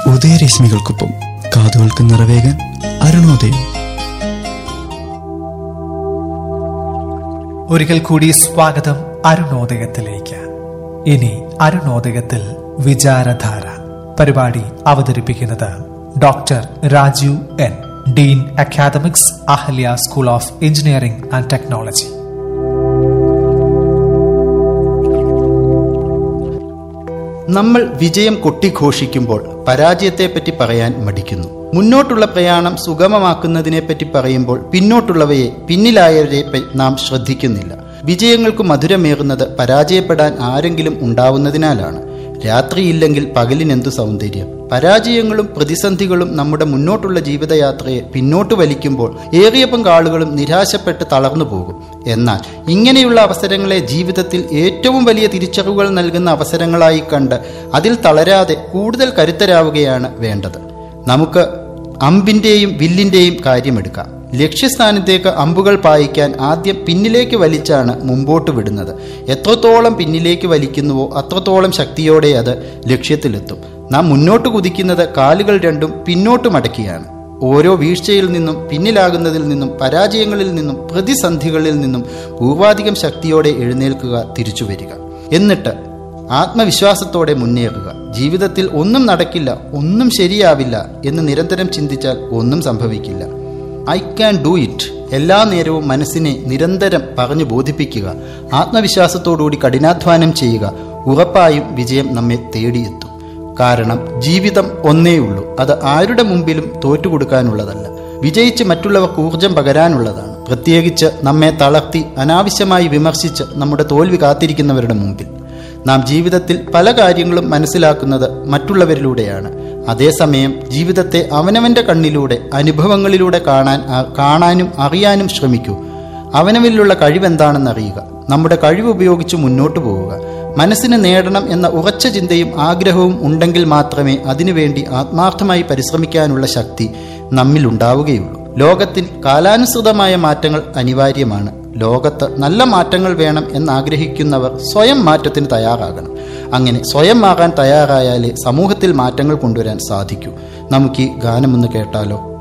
ഉദയരശ്മികൾക്കൊപ്പം കാതുകൾക്ക് നിറവേകാൻ അരുണോദയം ഒരിക്കൽ കൂടി സ്വാഗതം അരുണോദയത്തിലേക്ക് ഇനി അരുണോദയത്തിൽ വിചാരധാര പരിപാടി അവതരിപ്പിക്കുന്നത് doctor Rajeev N dean academics Ahalya school of engineering and technology നമ്മൾ വിജയം കൊട്ടിഘോഷിക്കുമ്പോൾ പരാജയത്തെപ്പറ്റി പറയാൻ മടിക്കുന്നു മുന്നോട്ടുള്ള പ്രയാണം സുഗമമാക്കുന്നതിനെപ്പറ്റി പറയുമ്പോൾ പിന്നോട്ടുള്ളവയെ പിന്നിലായവരെ പ- നാം ശ്രദ്ധിക്കുന്നില്ല വിജയങ്ങൾക്ക് മധുരമേറുന്നത് പരാജയപ്പെടാൻ ആരെങ്കിലും ഉണ്ടാവുന്നതിനാലാണ് രാത്രിയില്ലെങ്കിൽ പകലിനെന്തു സൗന്ദര്യം പരാജയങ്ങളും പ്രതിസന്ധികളും നമ്മുടെ മുന്നോട്ടുള്ള ജീവിതയാത്രയെ പിന്നോട്ട് വലിക്കുമ്പോൾ ഏറിയ പങ്കാളുകളും നിരാശപ്പെട്ട് തളർന്നു പോകും എന്നാൽ ഇങ്ങനെയുള്ള അവസരങ്ങളെ ജീവിതത്തിൽ ഏറ്റവും വലിയ തിരിച്ചറിവുകൾ നൽകുന്ന അവസരങ്ങളായി കണ്ട് അതിൽ തളരാതെ കൂടുതൽ കരുത്തരാവുകയാണ് വേണ്ടത് നമുക്ക് അമ്പിന്റെയും വില്ലിന്റെയും കാര്യമെടുക്കാം ലക്ഷ്യസ്ഥാനത്തേക്ക് അമ്പുകൾ പായിക്കാൻ ആദ്യം പിന്നിലേക്ക് വലിച്ചാണ് മുമ്പോട്ട് വിടുന്നത് എത്രത്തോളം പിന്നിലേക്ക് വലിക്കുന്നുവോ അത്രത്തോളം ശക്തിയോടെ അത് ലക്ഷ്യത്തിലെത്തും നാം മുന്നോട്ട് കുതിക്കുന്നത് കാലുകൾ രണ്ടും പിന്നോട്ട് മടക്കിയാണ് ഓരോ വീഴ്ചയിൽ നിന്നും പിന്നിലാകുന്നതിൽ നിന്നും പരാജയങ്ങളിൽ നിന്നും പ്രതിസന്ധികളിൽ നിന്നും പൂർവാധികം ശക്തിയോടെ എഴുന്നേൽക്കുക തിരിച്ചു വരിക എന്നിട്ട് ആത്മവിശ്വാസത്തോടെ മുന്നേറുക ജീവിതത്തിൽ ഒന്നും നടക്കില്ല ഒന്നും ശരിയാവില്ല എന്ന് നിരന്തരം ചിന്തിച്ചാൽ ഒന്നും സംഭവിക്കില്ല ഐ ക്യാൻ ഡു ഇറ്റ് എല്ലാ നേരവും മനസ്സിനെ നിരന്തരം പറഞ്ഞു ബോധിപ്പിക്കുക ആത്മവിശ്വാസത്തോടുകൂടി കഠിനാധ്വാനം ചെയ്യുക ഉറപ്പായും വിജയം നമ്മെ തേടിയെത്തും കാരണം ജീവിതം ഒന്നേയുള്ളൂ അത് ആരുടെ മുമ്പിലും തോറ്റുകൊടുക്കാനുള്ളതല്ല വിജയിച്ച് മറ്റുള്ളവർക്ക് ഊർജം പകരാനുള്ളതാണ് പ്രത്യേകിച്ച് നമ്മെ തളർത്തി അനാവശ്യമായി വിമർശിച്ച് നമ്മുടെ തോൽവി കാത്തിരിക്കുന്നവരുടെ മുമ്പിൽ നാം ജീവിതത്തിൽ പല കാര്യങ്ങളും മനസ്സിലാക്കുന്നത് മറ്റുള്ളവരിലൂടെയാണ് അതേസമയം ജീവിതത്തെ അവനവന്റെ കണ്ണിലൂടെ അനുഭവങ്ങളിലൂടെ കാണാൻ ആ- കാണാനും അറിയാനും ശ്രമിക്കൂ അവനവനിലുള്ള കഴിവെന്താണെന്ന് അറിയുക നമ്മുടെ കഴിവ് ഉപയോഗിച്ച് മുന്നോട്ട് പോവുക മനസ്സിന് നേടണം എന്ന ഉറച്ച ചിന്തയും ആഗ്രഹവും ഉണ്ടെങ്കിൽ മാത്രമേ അതിനുവേണ്ടി ആത്മാർത്ഥമായി പരിശ്രമിക്കാനുള്ള ശക്തി നമ്മിൽ ഉണ്ടാവുകയുള്ളൂ ലോകത്തിൽ കാലാനുസൃതമായ മാറ്റങ്ങൾ അനിവാര്യമാണ് ലോകത്ത് നല്ല മാറ്റങ്ങൾ വേണം എന്നാഗ്രഹിക്കുന്നവർ സ്വയം മാറ്റത്തിന് തയ്യാറാകണം അങ്ങനെ സ്വയം മാറാൻ തയ്യാറായാലേ സമൂഹത്തിൽ മാറ്റങ്ങൾ കൊണ്ടുവരാൻ സാധിക്കൂ നമുക്ക് ഈ ഗാനമൊന്ന് കേട്ടാലോ